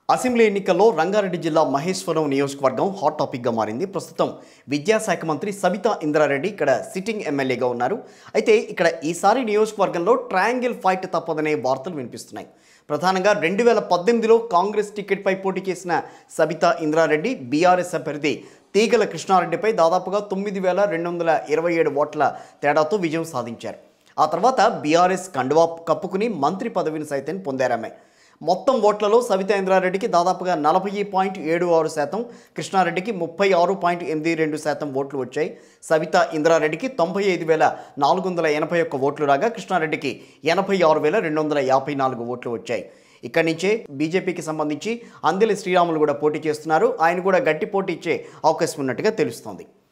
assembly ఎన్నికల్లో రంగారెడ్డి జిల్లా మహేశ్వరం నియోజకవర్గం హాట్ టాపిక్గా మారింది ప్రస్తుతం విద్యాశాఖ మంత్రి సబితా ఇంద్రారెడ్డి ఇక్కడ సిట్టింగ్ ఎమ్మెల్యేగా ఉన్నారు అయితే ఇక్కడ ఈసారి నియోజకవర్గంలో ట్రయాంగిల్ ఫైట్ తప్పదనే వార్తలు వినిపిస్తున్నాయి ప్రధానంగా రెండు వేల పద్దెనిమిదిలో కాంగ్రెస్ టికెట్పై పోటీ చేసిన సబితా ఇంద్రారెడ్డి బీఆర్ఎస్ అభ్యర్థి తీగల కృష్ణారెడ్డిపై దాదాపుగా తొమ్మిది వేల రెండు వందల ఇరవై ఏడు ఓట్ల తేడాతో విజయం సాధించారు ఆ తర్వాత బీఆర్ఎస్ కండువా కప్పుకుని మంత్రి పదవిని సైతం పొందారామె మొత్తం ఓట్లలో సవితా ఇంద్రారెడ్డికి దాదాపుగా నలభై పాయింట్ ఏడు ఆరు శాతం కృష్ణారెడ్డికి ముప్పై ఆరు పాయింట్ ఎనిమిది రెండు శాతం ఓట్లు వచ్చాయి సవితా ఇంద్రారెడ్డికి తొంభై ఐదు వేల నాలుగు వందల ఎనభై ఒక్క ఓట్లు రాగా కృష్ణారెడ్డికి ఎనభై ఆరు వేల రెండు వందల యాభై నాలుగు ఓట్లు వచ్చాయి ఇక్కడి నుంచే బీజేపీకి సంబంధించి అందెలి శ్రీరాములు కూడా పోటీ చేస్తున్నారు ఆయన కూడా గట్టి పోటీ ఇచ్చే అవకాశం ఉన్నట్టుగా తెలుస్తోంది